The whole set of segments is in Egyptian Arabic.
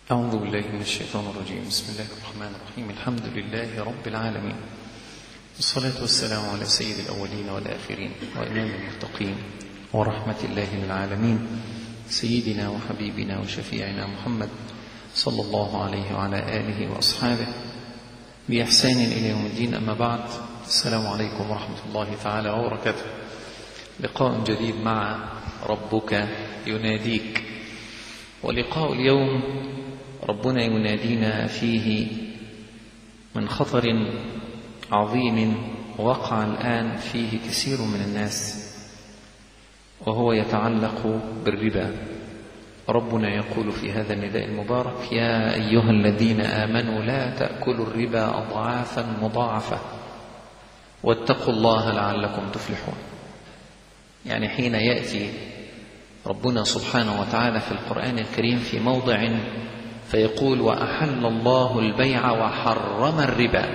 أعوذ بالله من الشيطان الرجيم بسم الله الرحمن الرحيم الحمد لله رب العالمين والصلاة والسلام على سيد الأولين والآخرين وإمام المتقين ورحمة الله للعالمين سيدنا وحبيبنا وشفيعنا محمد صلى الله عليه وعلى آله وأصحابه بإحسان إلى يوم الدين أما بعد السلام عليكم ورحمة الله تعالى وبركاته لقاء جديد مع ربك يناديك ولقاء اليوم ربنا ينادينا فيه من خطر عظيم وقع الآن فيه كثير من الناس وهو يتعلق بالربا ربنا يقول في هذا النداء المبارك يا أيها الذين آمنوا لا تأكلوا الربا أضعافا مضاعفة واتقوا الله لعلكم تفلحون يعني حين يأتي ربنا سبحانه وتعالى في القرآن الكريم في موضع فيقول وأحل الله البيع وحرم الربا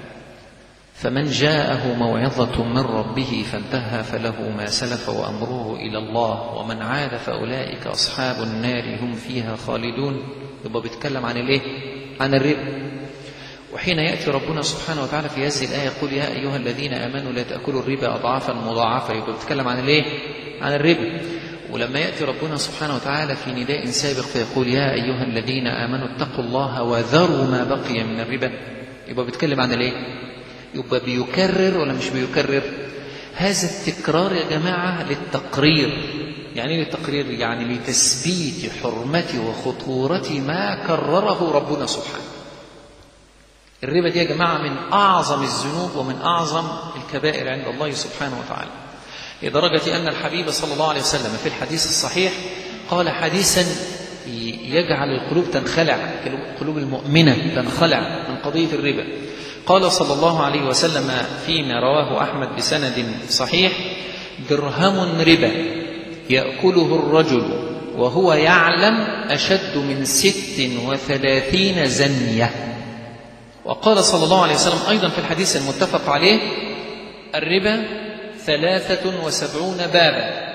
فمن جاءه موعظة من ربه فانتهى فله ما سلف وأمره إلى الله ومن عاد فأولئك أصحاب النار هم فيها خالدون يبقى بيتكلم عن الإيه؟ عن الربا وحين يأتي ربنا سبحانه وتعالى في هذه الآية يقول يا أيها الذين آمنوا لا تأكلوا الربا أضعافا مضاعفة يبقى بيتكلم عن الإيه؟ عن الربا ولما يأتي ربنا سبحانه وتعالى في نداء سابق فيقول يا أيها الذين آمنوا اتقوا الله وذروا ما بقي من الربا يبقى بيتكلم عن الإيه؟ يبقى بيكرر ولا مش بيكرر هذا التكرار يا جماعة للتقرير يعني ايه للتقرير يعني لتثبيت حرمة وخطورة ما كرره ربنا سبحانه الربا دي يا جماعة من أعظم الذنوب ومن أعظم الكبائر عند الله سبحانه وتعالى لدرجة أن الحبيب صلى الله عليه وسلم في الحديث الصحيح قال حديثا يجعل القلوب تنخلع قلوب المؤمنة تنخلع من قضية الربا قال صلى الله عليه وسلم فيما رواه أحمد بسند صحيح درهم ربا يأكله الرجل وهو يعلم أشد من ست وثلاثين زنية وقال صلى الله عليه وسلم أيضا في الحديث المتفق عليه الربا ثلاثة وسبعون بابا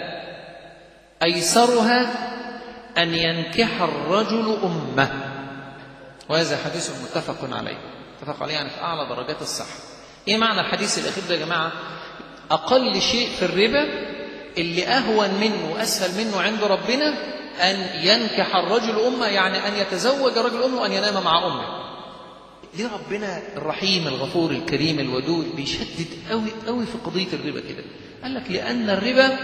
أيسرها أن ينكح الرجل أمه وهذا حديث متفق عليه متفق عليه يعني في أعلى درجات الصحة إيه معنى الحديث الأخير ده يا جماعة أقل شيء في الربا اللي أهون منه وأسهل منه عند ربنا أن ينكح الرجل أمه يعني أن يتزوج رجل أمه وأن ينام مع أمه ليه ربنا الرحيم الغفور الكريم الودود بيشدد قوي قوي في قضية الربا كده قال لك لأن الربا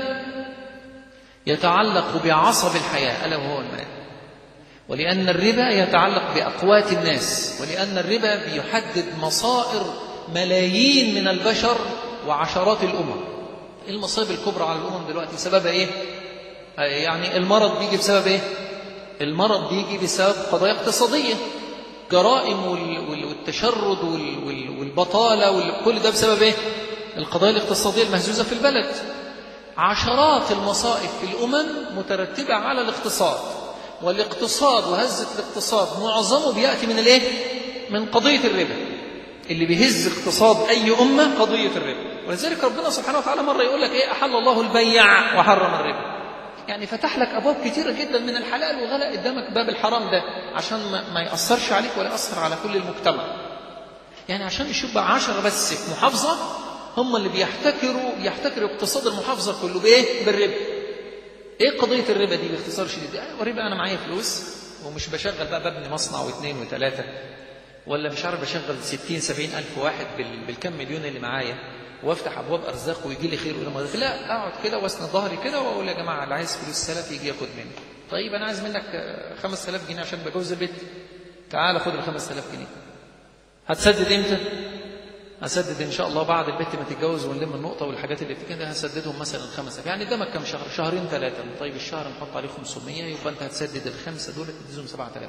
يتعلق بعصب الحياة ألا وهو المال ولأن الربا يتعلق بأقوات الناس ولأن الربا بيحدد مصائر ملايين من البشر وعشرات الأمم المصائب الكبرى على الأمم دلوقتي سببها إيه؟ يعني المرض بيجي بسبب إيه؟ المرض بيجي بسبب قضايا اقتصادية جرائم والتشرد والبطالة كل ده بسبب إيه؟ القضايا الاقتصادية المهزوزة في البلد عشرات المصائب في الأمم مترتبة على الاقتصاد والاقتصاد وهزة الاقتصاد معظمه بيأتي من الايه؟ من قضية الربا اللي بيهز اقتصاد أي أمة قضية الربا ولذلك ربنا سبحانه وتعالى مرة يقول لك إيه أحل الله البيع وحرم الربا يعني فتح لك أبواب كثيرة جدا من الحلال وغلق قدامك باب الحرام ده عشان ما يأثرش عليك ولا يأثر على كل المجتمع يعني عشان يشوف بقى عشرة بس في محافظة هم اللي بيحتكروا بيحتكروا اقتصاد المحافظة كله بإيه؟ بالربا ايه قضية الربا دي باختصار شديد اه الربا انا معايا فلوس ومش بشغل بقى ببني مصنع واثنين وثلاثة ولا مش عارف بشغل ستين سبعين ألف واحد بالكم مليون اللي معايا وافتح ابواب ارزاق ويجي لي خير ولا لا اقعد كده واسند ظهري كده واقول يا جماعه اللي عايز فلوس سلف يجي ياخد مني طيب انا عايز منك 5000 جنيه عشان بجوز البيت تعال خد ال 5000 جنيه هتسدد امتى هسدد ان شاء الله بعد البت ما تتجوز ونلم النقطه والحاجات اللي في كده هسددهم مثلا خمسه يعني قدامك كام شهر شهرين ثلاثه طيب الشهر نحط عليه 500 يبقى انت هتسدد الخمسه دول تديهم 7000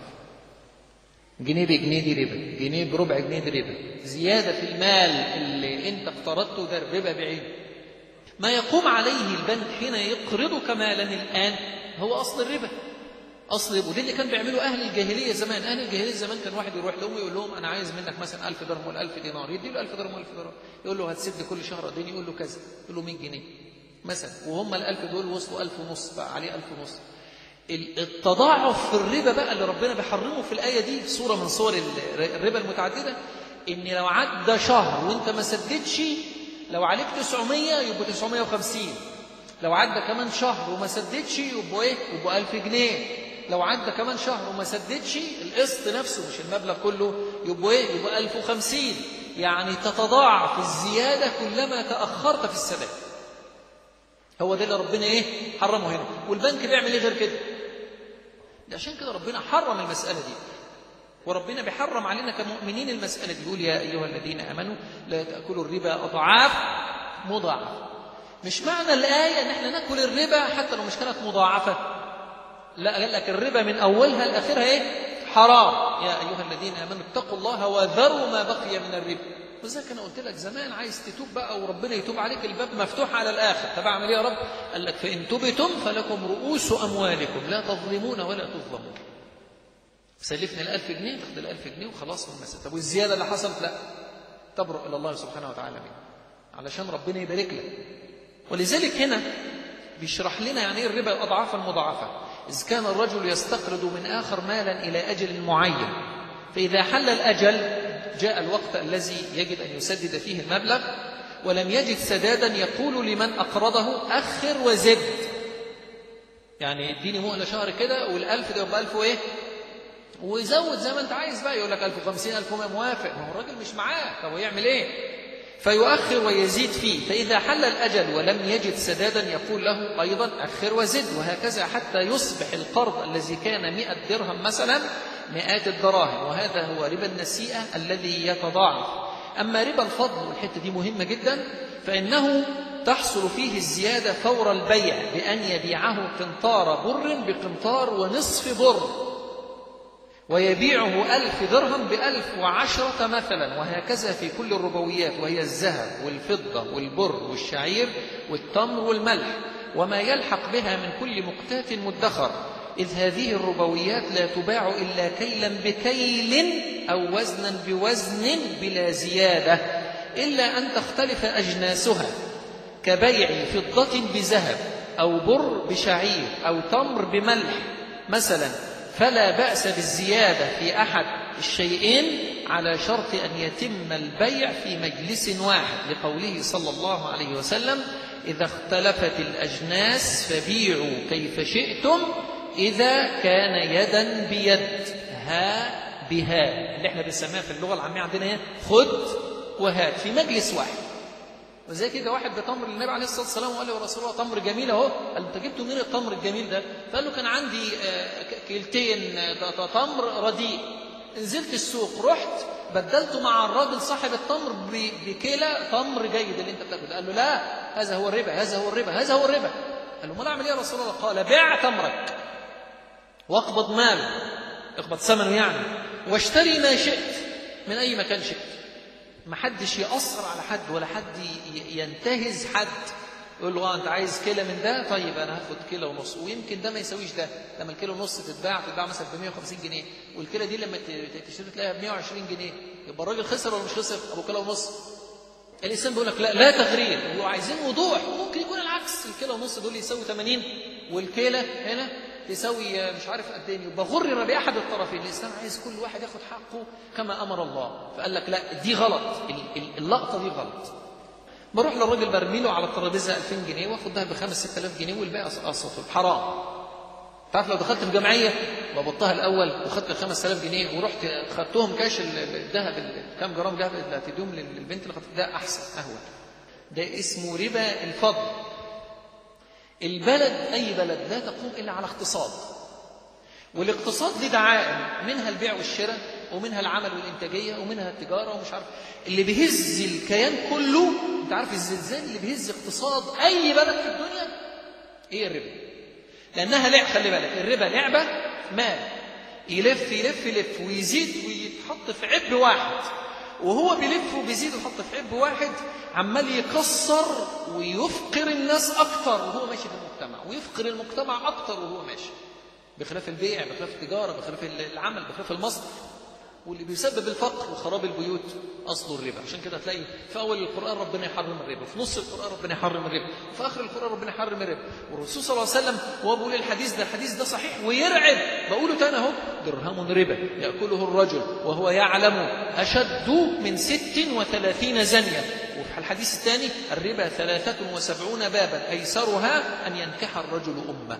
جنيه بجنيه دي ربا جنيه بربع جنيه دي ربا زياده في المال اللي انت اقترضته ده الربا بعينه ما يقوم عليه البنك حين يقرضك مالا الان هو اصل الربا اصل وده اللي كان بيعملوا اهل الجاهليه زمان اهل الجاهليه زمان كان واحد يروح لهم ويقول لهم انا عايز منك مثلا 1000 درهم ولا 1000 دينار يدي له 1000 درهم ولا 1000 دينار يقول له هتسد كل شهر قد يقول له كذا يقول له 100 جنيه مثلا وهم ال1000 دول وصلوا 1000 ونص بقى عليه 1000 ونص التضاعف في الربا بقى اللي ربنا بيحرمه في الآية دي صورة من صور الربا المتعددة إن لو عدى شهر وأنت ما سددش لو عليك 900 يبقوا 950 لو عدى كمان شهر وما سددش يبقوا إيه؟ يبقوا 1000 جنيه لو عدى كمان شهر وما سددش القسط نفسه مش المبلغ كله يبقوا إيه؟ يبقوا 1050 يعني تتضاعف الزيادة كلما تأخرت في السداد هو ده اللي ربنا إيه؟ حرمه هنا والبنك بيعمل إيه غير كده؟ ده عشان كده ربنا حرم المسألة دي وربنا بيحرم علينا كمؤمنين المسألة دي يقول يا أيها الذين آمنوا لا تأكلوا الربا أضعاف مضاعفة مش معنى الآية إن احنا ناكل الربا حتى لو مش كانت مضاعفة لا قال لك الربا من أولها لآخرها إيه حرام يا أيها الذين آمنوا اتقوا الله وذروا ما بقي من الربا وزي أنا قلت لك زمان عايز تتوب بقى وربنا يتوب عليك الباب مفتوح على الآخر طب أعمل إيه يا رب قال لك فإن تبتم فلكم رؤوس أموالكم لا تظلمون ولا تظلمون سلفني الألف جنيه تاخد الألف جنيه وخلاص والمسألة طب والزيادة اللي حصلت لا تبرأ إلى الله سبحانه وتعالى منها علشان ربنا يبارك لك ولذلك هنا بيشرح لنا يعني ايه الربا الأضعاف المضاعفة إذ كان الرجل يستقرض من آخر مالا إلى أجل معين فإذا حل الأجل جاء الوقت الذي يجب أن يسدد فيه المبلغ ولم يجد سدادا يقول لمن أقرضه أخر وزد يعني اديني مهلة شهر كده والألف ده يبقى ألف وإيه ويزود زي ما أنت عايز بقى يقول لك ألف وخمسين ألف وما موافق ما هو الراجل مش معاه طب ويعمل إيه فيؤخر ويزيد فيه فإذا حل الأجل ولم يجد سدادا يقول له أيضا أخر وزد وهكذا حتى يصبح القرض الذي كان مئة درهم مثلا مئات الدراهم وهذا هو ربا النسيئة الذي يتضاعف أما ربا الفضل والحتة دي مهمة جدا فإنه تحصل فيه الزيادة فور البيع بأن يبيعه قنطار بر بقنطار ونصف بر ويبيعه ألف درهم بألف وعشرة مثلا وهكذا في كل الربويات وهي الذهب والفضة والبر والشعير والتمر والملح وما يلحق بها من كل مقتات مدخر إذ هذه الربويات لا تباع إلا كيلا بكيل أو وزنا بوزن بلا زيادة إلا أن تختلف أجناسها كبيع فضة بذهب أو بر بشعير أو تمر بملح مثلا فلا بأس بالزيادة في أحد الشيئين على شرط أن يتم البيع في مجلس واحد لقوله صلى الله عليه وسلم إذا اختلفت الأجناس فبيعوا كيف شئتم إذا كان يدا بيد ها بها اللي احنا بنسميها في اللغة العامية عندنا ايه خد وهات في مجلس واحد وزي كده واحد بتمر للنبي عليه الصلاه والسلام وقال له يا رسول الله تمر جميل اهو قال له انت جبته منين التمر الجميل ده فقال له كان عندي كيلتين تمر رديء نزلت السوق رحت بدلته مع الراجل صاحب التمر بكيلة تمر جيد اللي انت بتاكله قال له لا هذا هو الربا هذا هو الربا هذا هو الربا قال له ما اعمل ايه يا رسول الله قال بيع تمرك واقبض ماله اقبض ثمنه يعني واشتري ما شئت من اي مكان شئت ما حدش يأثر على حد ولا حد ينتهز حد يقول له انت عايز كيلو من ده طيب انا هاخد كيلو ونص ويمكن ده ما يساويش ده لما الكيلو ونص تتباع تتباع مثلا ب 150 جنيه والكيلو دي لما تشتري تلاقيها ب 120 جنيه يبقى الراجل خسر ولا مش خسر ابو كيلو ونص الانسان بيقول لك لا لا تغرير هو عايزين وضوح وممكن يكون العكس الكيلو ونص دول يساوي 80 والكيلة هنا تساوي مش عارف قد ايه يبقى غرر باحد الطرفين الاسلام عايز كل واحد ياخد حقه كما امر الله فقال لك لا دي غلط اللقطه دي غلط بروح للراجل برمي له على الترابيزه 2000 جنيه واخد ده ب 5 6000 جنيه والباقي اقسطه حرام تعرف لو دخلت في جمعيه وبطها الاول وخدت ال 5000 جنيه ورحت خدتهم كاش الذهب كام جرام ذهب اللي هتديهم للبنت اللي خدت ده احسن اهون ده اسمه ربا الفضل البلد أي بلد لا تقوم إلا على اقتصاد والاقتصاد دي دعائم منها البيع والشراء ومنها العمل والإنتاجية ومنها التجارة ومش عارف اللي بيهز الكيان كله أنت عارف الزلزال اللي بيهز اقتصاد أي بلد في الدنيا هي الربا لأنها لعبة خلي بالك الربا لعبة مال يلف يلف يلف ويزيد ويتحط في عب واحد وهو بيلف وبيزيد ويحط في عب واحد عمال يكسر ويفقر الناس أكتر وهو ماشي في المجتمع ويفقر المجتمع أكتر وهو ماشي بخلاف البيع بخلاف التجارة بخلاف العمل بخلاف المصرف واللي بيسبب الفقر وخراب البيوت اصله الربا عشان كده تلاقي في اول القران ربنا يحرم الربا في نص القران ربنا يحرم الربا وفي اخر القران ربنا يحرم الربا والرسول صلى الله عليه وسلم وهو بيقول الحديث ده الحديث ده صحيح ويرعب بقوله تاني اهو درهم ربا ياكله الرجل وهو يعلم اشد من ست وثلاثين زنيه وفي الحديث الثاني الربا ثلاثة وسبعون بابا أيسرها أن ينكح الرجل أمه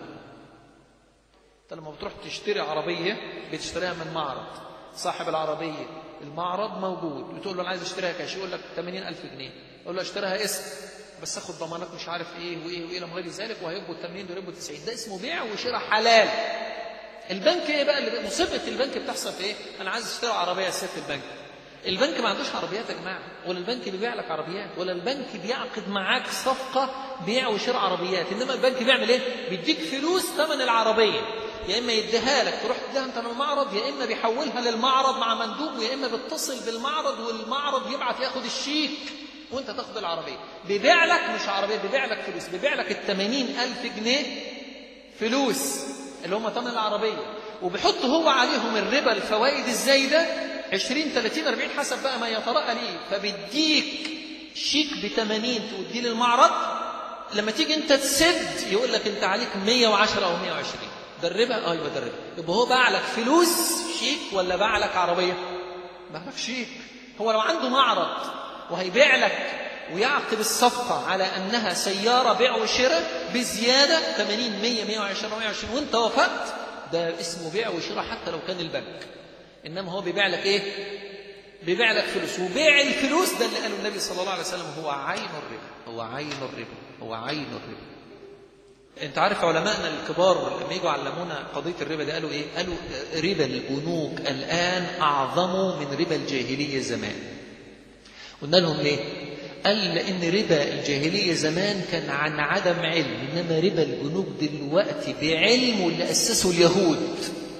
انت لما بتروح تشتري عربية بتشتريها من معرض صاحب العربية المعرض موجود بتقول له أنا عايز أشتريها كاش يقول لك 80000 جنيه يقول له اشتريها اسم بس اخد ضمانات مش عارف ايه وايه وايه لما غير ذلك وهيبقوا ال 80 دول يبقوا 90 ده اسمه بيع وشراء حلال البنك ايه بقى اللي مصيبه البنك بتحصل في ايه؟ انا عايز اشتري عربيه ست البنك البنك ما عندوش عربيات يا جماعه ولا البنك بيبيع لك عربيات ولا البنك بيعقد معاك صفقه بيع وشراء عربيات انما البنك بيعمل ايه بيديك فلوس ثمن العربيه يا اما يديها لك تروح تديها انت من المعرض يا اما بيحولها للمعرض مع مندوب ويا اما بيتصل بالمعرض والمعرض يبعت ياخد الشيك وانت تاخد العربيه بيبيع لك مش عربيه بيبيع لك فلوس بيبيع لك ال 80000 جنيه فلوس اللي هم ثمن العربيه وبيحط هو عليهم الربا الفوائد الزايده 20 30 40 حسب بقى ما يترقى ليه فبيديك شيك ب 80 توديه للمعرض لما تيجي انت تسد يقول لك انت عليك 110 او 120 ده الربا اه يبقى ده الربا يبقى هو باع لك فلوس شيك ولا باع لك عربيه؟ باع لك شيك هو لو عنده معرض وهيبيع لك ويعقد الصفقة على أنها سيارة بيع وشراء بزيادة 80 100 120 120 وأنت وافقت ده اسمه بيع وشراء حتى لو كان البنك إنما هو بيبيع لك إيه؟ بيبيع لك فلوس وبيع الفلوس ده اللي قاله النبي صلى الله عليه وسلم هو عين الربا هو عين الربا هو عين الربا انت عارف علمائنا الكبار لما يجوا علمونا قضيه الربا دي قالوا ايه؟ قالوا ربا البنوك الان اعظم من ربا الجاهليه زمان. قلنا لهم ليه؟ قال لان ربا الجاهليه زمان كان عن عدم علم انما ربا البنوك دلوقتي بعلم واللي اسسه اليهود.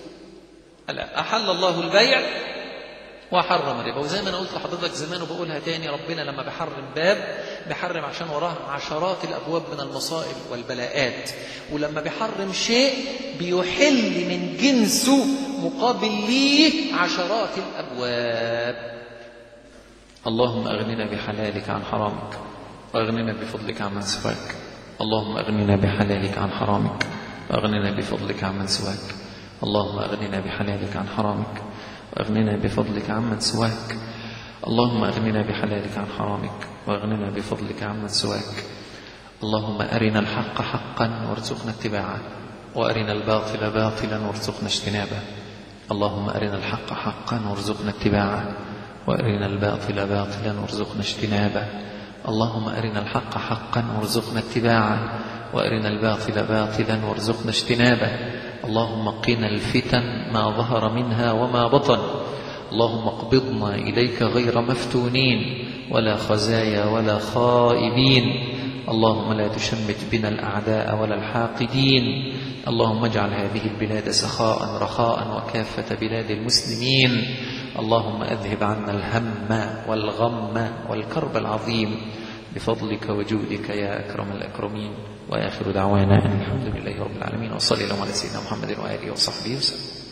لا احل الله البيع وحرم الربا وزي ما انا قلت لحضرتك زمان وبقولها تاني ربنا لما بيحرم باب بيحرم عشان وراه عشرات الابواب من المصائب والبلاءات ولما بيحرم شيء بيحل من جنسه مقابل ليه عشرات الابواب اللهم اغننا بحلالك عن حرامك واغننا بفضلك عمن سواك اللهم اغننا بحلالك عن حرامك واغننا بفضلك عمن سواك اللهم اغننا بحلالك عن حرامك واغننا بفضلك عمن سواك اللهم اغننا بحلالك عن حرامك واغننا بفضلك عمن سواك اللهم ارنا الحق حقا وارزقنا اتباعه وارنا الباطل باطلا وارزقنا اجتنابه اللهم ارنا الحق حقا وارزقنا اتباعه وارنا الباطل باطلا وارزقنا اجتنابه اللهم ارنا الحق حقا وارزقنا اتباعه وارنا الباطل باطلا وارزقنا اجتنابه اللهم قنا الفتن ما ظهر منها وما بطن اللهم اقبضنا اليك غير مفتونين ولا خزايا ولا خائبين اللهم لا تشمت بنا الاعداء ولا الحاقدين اللهم اجعل هذه البلاد سخاء رخاء وكافه بلاد المسلمين اللهم اذهب عنا الهم والغم والكرب العظيم بفضلك وجودك يا اكرم الاكرمين واخر دعوانا ان الحمد لله رب العالمين وصلي اللهم على سيدنا محمد واله وصحبه وسلم